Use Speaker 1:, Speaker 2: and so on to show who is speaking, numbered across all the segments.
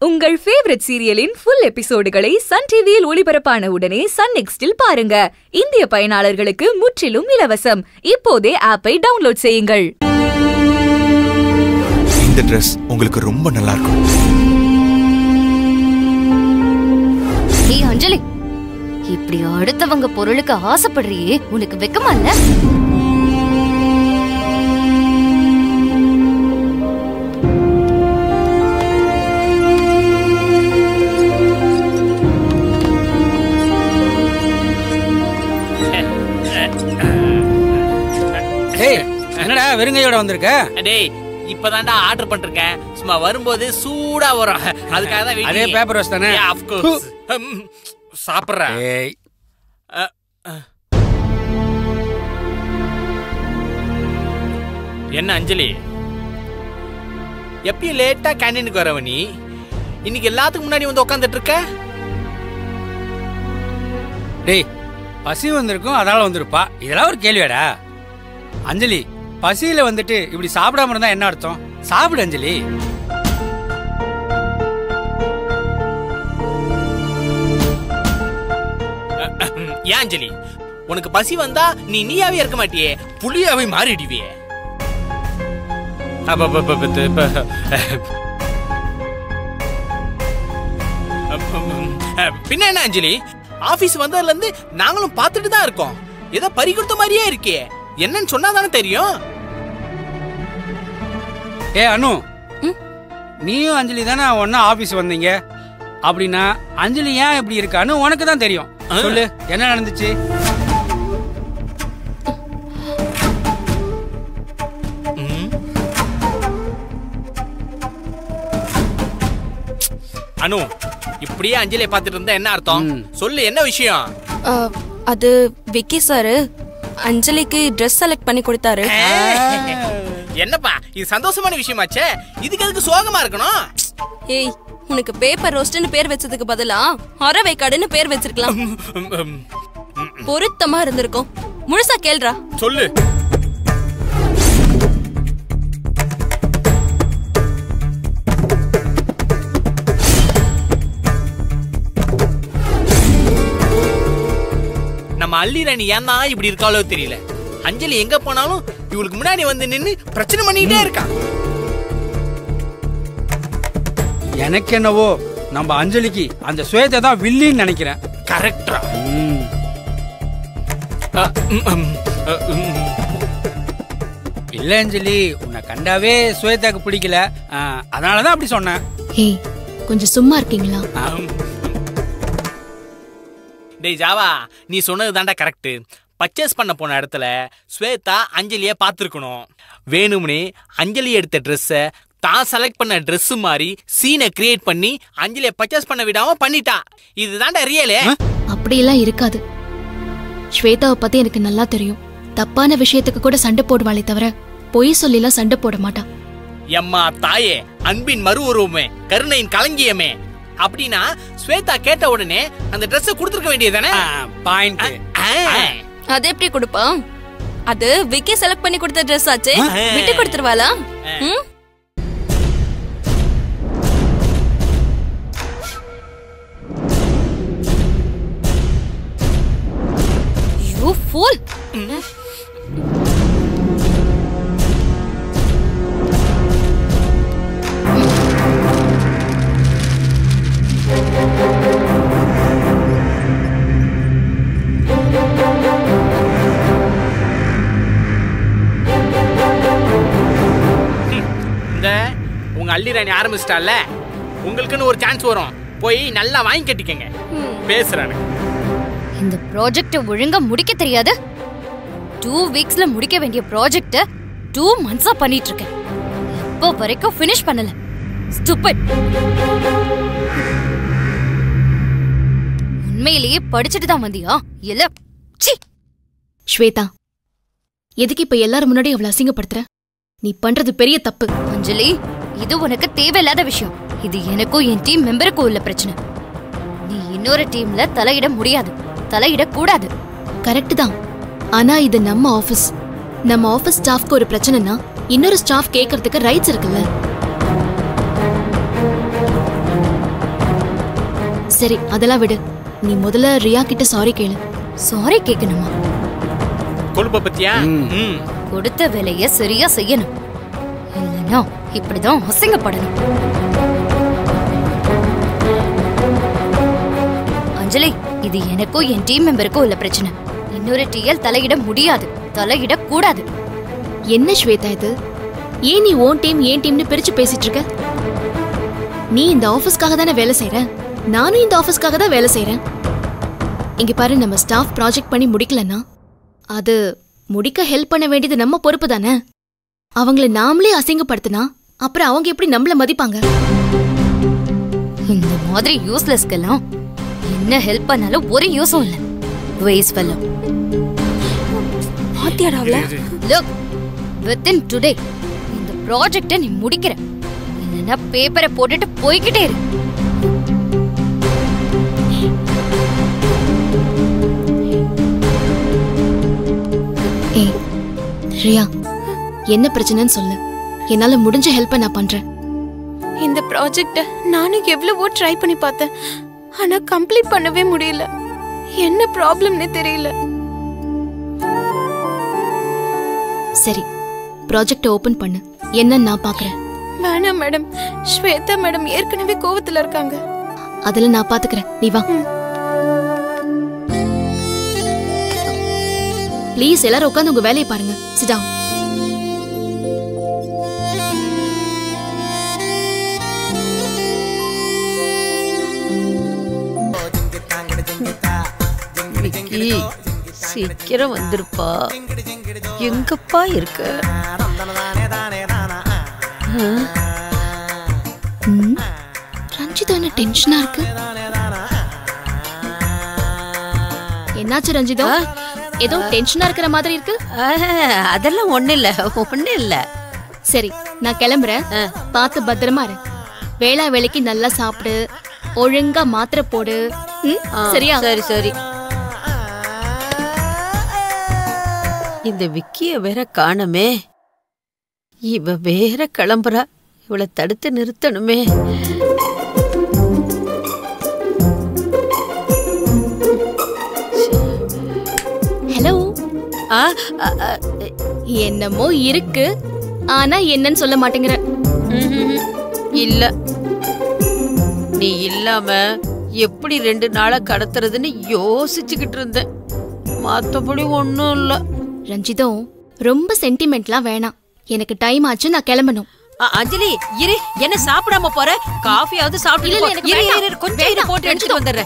Speaker 1: உங்கள் ஃபேவரட் சீரியலின் ஃபுல் எபிசோடுகளை சன் டிவியில் ஒளிபரப்பான உடனே சன் நெக்ஸ்டில் பாருங்க இந்திய பயனாளர்களுக்கு முற்றிலும் இலவசம் இப்போதே ஆப்பை டவுன்லோட் செய்யுங்கள்
Speaker 2: இந்த Dress உங்களுக்கு ரொம்ப நல்லா இருக்கும்
Speaker 3: ஏய் அஞ்சலி இப்படி அடுத்தவங்க பொருளுக்கு ஆசைப்படுறியே உனக்கு வெக்கமா இல்ல
Speaker 4: டேய் என்னடா வெறுங்கையோட வந்திருக்க
Speaker 5: டேய் இப்பதான்டா ஆர்டர் பண்ணிருக்கேன் சும்மா வரும்போது சூடா வரும் அதுக்காக தான் waiting.
Speaker 4: அதே paper roast தானே?
Speaker 5: Yeah, of course. ம், சாப்பிடுறேன்
Speaker 4: ஏய்
Speaker 5: என்ன அஞ்சலி எப்பயும் லேட்டா கேண்டீனுக்கு வரவ நீ இன்னைக்கு எல்லாத்துக்கும் முன்னாடி வந்து உட்காந்துட்டு இருக்க
Speaker 4: டேய் பசி வந்திருக்கும் அதனால வந்திருப்பா இதெல்லாம் ஒரு கேள்வியாடா அஞ்சலி பசியில வந்துட்டு இப்படி சாப்பிடாம இருந்தா என்ன அர்த்தம் சாப்பிடு அஞ்சலி
Speaker 5: ஏன் அஞ்சலி உனக்கு பசி வந்தா நீ நீயாவே இருக்க மாட்டியே புளியாவே மாறிடுவியே அப்ப, அப்ப, அப்ப, அப்ப, அப்ப, பின்ன என்ன அஞ்சலி ஆபீஸ் வந்ததுல இருந்து நாங்களும் பார்த்துட்டு தான் இருக்கோம் ஏதோ பறி கொடுத்த மாதிரியே இருக்கே என்னன்னு சொன்னா தானே தெரியும்
Speaker 4: ஏ அனு நீயும் அஞ்சலி தானே ஒன்னா ஆபீஸ் வந்தீங்க அப்படின்னா அஞ்சலி ஏன் இப்படி இருக்கான்னு உனக்கு தான் தெரியும் சொல்லு என்ன நடந்துச்சு
Speaker 5: அனு இப்படியே அஞ்சலியை பார்த்துட்டு இருந்தா என்ன அர்த்தம் சொல்லு என்ன விஷயம்
Speaker 6: ஆ, அது விக்கி சாரு அஞ்சலிக்கு ட்ரெஸ் செலக்ட் பண்ணி கொடுத்தாரு
Speaker 5: என்னப்பா இது சந்தோஷமான விஷயமாச்சே இதுக்கு எதுக்கு சோகமா இருக்கணும்
Speaker 6: ஏய் உனக்கு பேப்பர் ரோஸ்ட்னு பேர் வச்சதுக்கு பதிலா அறவைக்காடுன்னு பேர் வச்சிருக்கலாம்
Speaker 5: ம், ம்,
Speaker 6: பொருத்தமா இருந்திருக்கும் முழுசா கேள்றா
Speaker 5: சொல்லு நம்ம அள்ளி ராணி ஏன் தான் இப்படி இருக்காளோ தெரியல அஞ்சலி எங்க போனாலும் இவளுக்கு முன்னாடி வந்து நின்னு பிரச்சனை பண்ணிக்கிட்டே இருக்கா
Speaker 4: எனக்கு என்னவோ நம்ம அஞ்சலிக்கு அந்த சுயத்தை தான் வில்லின்னு நினைக்கிறேன்
Speaker 5: கரெக்டா
Speaker 4: ம். இல்ல அஞ்சலி உன்னை கண்டாவே சுயத்தாக்கு பிடிக்கல ஆ, அதனாலதான் அப்படி சொன்னேன்
Speaker 3: ஏய் கொஞ்சம் சும்மா இருக்கீங்களா
Speaker 5: டேய் ஜாவா நீ சொன்னது தாண்டா கரெக்ட் பர்ச்சேஸ் பண்ண போன இடத்துல ஸ்வேதா அஞ்சலியை பார்த்துருக்கணும் வேணும்னே அஞ்சலி எடுத்த ட்ரெஸ்ஸை தான் செலக்ட் பண்ண Dress மாதிரி சீனை கிரியேட் பண்ணி அஞ்சலியை பர்ச்சேஸ் பண்ண விடாம பண்ணிட்டா இதுதான்டா ரியலே
Speaker 7: அப்படியெல்லாம் இருக்காது ஸ்வேதாவை பத்தி எனக்கு நல்லா தெரியும் தப்பான விஷயத்துக்கு கூட சண்டை போடுவாளே தவிர பொய் சொல்லிலாம் சண்டை போட மாட்டா
Speaker 5: எம்மா தாயே அன்பின் மறு உருவமே கருணையின் களஞ்சியமே அப்படின்னா ஸ்வேதா கேட்ட உடனே அந்த ட்ரெஸ்ஸை கொடுத்துருக்க வேண்டியதானே
Speaker 4: பாயிண்ட்
Speaker 6: அது எப்படி கொடுப்பா அது விக்கி செலக்ட் பண்ணி கொடுத்த ட்ரெஸ் ஆச்சே விட்டு கொடுத்துருவாளா ம்?
Speaker 3: யூ ஃபூல்
Speaker 5: இந்த உங்க அள்ளி ராணி ஆரம்பிச்சிட்டால உங்களுக்குன்னு ஒரு சான்ஸ் வரும் போய் நல்லா வாங்கி கட்டிக்கங்க பேசுறானு
Speaker 3: இந்த ப்ராஜெக்ட ஒழுங்கா முடிக்க தெரியாது டூ வீக்ஸ்ல முடிக்க வேண்டிய ப்ராஜெக்ட டூ மந்த்ஸா பண்ணிட்டு இருக்கேன் எப்போ வரைக்கும் ஃபினிஷ் பண்ணல ஸ்டூபிட் உண்மையிலேயே படிச்சுட்டு தான் வந்தியா இல்ல சி
Speaker 7: ஸ்வேதா எதுக்கு இப்ப எல்லாரும் முன்னாடி அவளை அசிங்கப்படுத்துற நீ பண்றது பெரிய தப்பு
Speaker 3: அஞ்சலி இது உனக்கு தேவையில்லாத விஷயம் இது எனக்கும் என் டீம் மெம்பருக்கும் உள்ள பிரச்சனை நீ இன்னொரு டீம்ல தலையிட முடியாது தலையிட கூடாது
Speaker 7: கரெக்ட் தான் ஆனா இது நம்ம ஆபீஸ் நம்ம ஆபீஸ் ஸ்டாஃப்க்கு ஒரு பிரச்சனைனா இன்னொரு ஸ்டாஃப் கேட்கறதுக்கு ரைட்ஸ் இருக்குல்ல சரி அதெல்லாம் விடு நீ முதல்ல ரியா கிட்ட சாரி கேளு
Speaker 3: சாரி கேட்கணுமா
Speaker 5: கொழுப்ப பத்தியா ம்
Speaker 3: கொடுத்த வேலைய சரியா செய்யணும் இல்லைன்னா இப்படிதான் அசிங்கப்படணும் அஞ்சலி இது எனக்கும் என் டீம் மெம்பருக்கும் உள்ள பிரச்சனை இன்னொரு டிஎல் தலையிட முடியாது தலையிட கூடாது
Speaker 7: என்ன ஸ்வேதா இது ஏன் நீ ஓன் டீம் ஏன் டீம்னு பிரிச்சு பேசிட்டு இருக்க நீ இந்த ஆபீஸ்க்காக தானே வேலை செய்யற நானும் இந்த ஆபீஸ்க்காக தான் வேலை செய்யறேன் இங்க பாரு நம்ம ஸ்டாஃப் ப்ராஜெக்ட் பண்ணி முடிக்கலன்னா அது முடிக்க ஹெல்ப் பண்ண வேண்டியது நம்ம பொறுப்பு தானே அவங்கள நாமளே அசிங்கப்படுத்தினா அப்புறம் அவங்க எப்படி நம்மள மதிப்பாங்க
Speaker 3: இந்த மாதிரி யூஸ்லெஸ்க்கெல்லாம் என்ன ஹெல்ப் பண்ணாலும் ஒரு யூஸும் இல்ல வேஸ்ட் ஃபெல்லோ
Speaker 6: பாத்தியாடா அவள
Speaker 3: லுக் வித்தின் டுடே இந்த ப்ராஜெக்ட்டை நீ முடிக்கிற இல்லைன்னா பேப்பரை போட்டுட்டு போய்கிட்டே இரு
Speaker 7: ஏய் ரியா என்ன பிரச்சனைன்னு சொல்லு என்னால முடிஞ்ச ஹெல்ப்பை நான் பண்றேன்
Speaker 6: இந்த ப்ராஜெக்ட நானும் எவ்வளவோ ட்ரை பண்ணி பார்த்தேன் ஆனா கம்ப்ளீட் பண்ணவே முடியல என்ன ப்ராப்ளம்னே தெரியல
Speaker 7: சரி ப்ராஜெக்டை ஓபன் பண்ணு என்னன்னு நான் பார்க்கறேன்
Speaker 6: வேணாம் மேடம் ஸ்வேதா மேடம் ஏற்கனவே கோவத்துல இருக்காங்க
Speaker 7: அதுல நான் பாத்துக்கிறேன் நீ வா ப்ளீஸ் எல்லாரும் உட்காந்து உங்க வேலையை பாருங்க சிடா
Speaker 8: விக்கி சீக்கிரம் வந்திருப்பா எங்கப்பா இருக்க ஆ?
Speaker 7: ரஞ்சிதா என்ன டென்ஷனா இருக்கு என்னாச்சு ரஞ்சிதா ஏதோ டென்ஷனா இருக்கிற மாதிரி இருக்கு
Speaker 8: ஆ, அதெல்லாம் ஒண்ணு இல்ல ஒண்ணு இல்ல
Speaker 7: சரி நான் கிளம்புறேன் பார்த்து பத்திரமா இரு வேளா வேலைக்கு நல்லா சாப்பிடு ஒழுங்கா மாத்திரை போடு ம்?
Speaker 8: ஆ,
Speaker 7: சரியா
Speaker 8: சரி சரி இந்த விக்கிய வேற காணமே இவ வேற கிளம்புறா இவளை தடுத்து நிறுத்தணுமே
Speaker 7: ஹலோ
Speaker 8: ஆ, ஆ, ஆ,
Speaker 7: என்னமோ இருக்கு ஆனா என்னன்னு சொல்ல மாட்டேங்கிற
Speaker 8: ம்ஹும். இல்ல நீ இல்லாம எப்படி ரெண்டு நாளா கடத்துறதுன்னு யோசிச்சுக்கிட்டு இருந்தேன் மத்தபடி ஒண்ணும் இல்ல
Speaker 7: ரஞ்சிதம் ரொம்ப சென்டிமெண்ட்லாம் வேணாம் எனக்கு டைம் ஆச்சு நான் கிளம்பணும்
Speaker 8: அ, அஞ்சலி இரு என்ன சாப்பிடாம போற காஃபியாவது சாப்பிட்டு
Speaker 7: இல்ல, இல்ல,
Speaker 8: போ.
Speaker 7: எனக்கு
Speaker 8: இரு, இரு,
Speaker 7: வேண்டாம்.
Speaker 8: இரு, கொஞ்சம் இரு,
Speaker 7: வேண்டாம்,
Speaker 8: போட்டு எடுத்துட்டு வந்துடுறேன்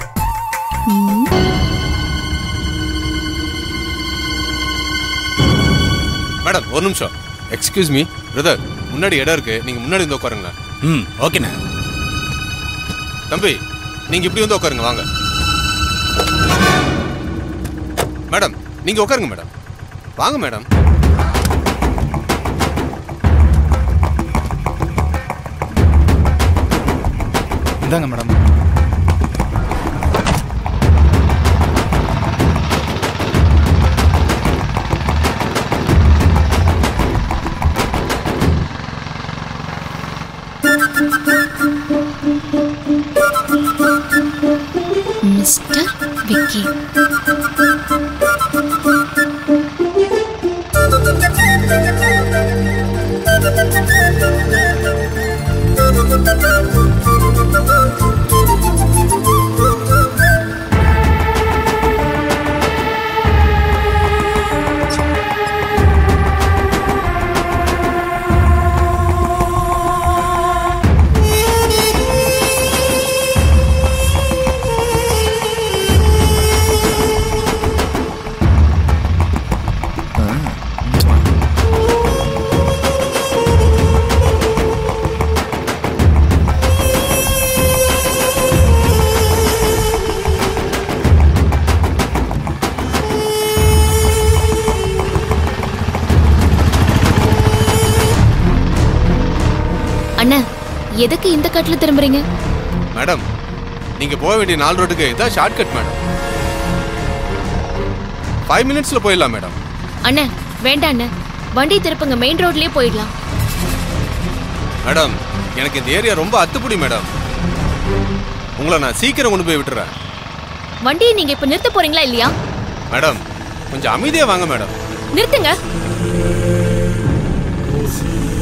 Speaker 2: மேடம் ஒரு நிமிஷம் எக்ஸ்கியூஸ் மீ பிரதர் முன்னாடி இடம் இருக்கு நீங்க முன்னாடி வந்து உட்காருங்க
Speaker 4: ம் ஓகேண்ணா
Speaker 2: தம்பி நீங்க இப்படி வந்து உட்காருங்க வாங்க மேடம் நீங்க உட்காருங்க மேடம் வாங்க மேடம்
Speaker 9: இந்தாங்க மேடம்
Speaker 7: மிஸ்டர் விக்கி அண்ணா எதுக்கு இந்த கட்டில திரும்புறீங்க
Speaker 2: மேடம் நீங்க போக வேண்டிய நாலு ரோட்டுக்கு இதான் ஷார்ட்கட் மேடம் ஃபைவ் மினிட்ஸ்ல போயிடலாம் மேடம்
Speaker 7: அண்ணா வேண்டாம் அண்ணா வண்டி திருப்புங்க மெயின் ரோட்லயே போயிடலாம்
Speaker 2: மேடம் எனக்கு இந்த ஏரியா ரொம்ப அத்துப்புடி மேடம் உங்களை நான் சீக்கிரம் கொண்டு போய் விட்டுறேன்
Speaker 7: வண்டியை நீங்க இப்ப நிறுத்த போறீங்களா இல்லையா
Speaker 2: மேடம் கொஞ்சம் அமைதியா வாங்க மேடம்
Speaker 7: நிறுத்துங்க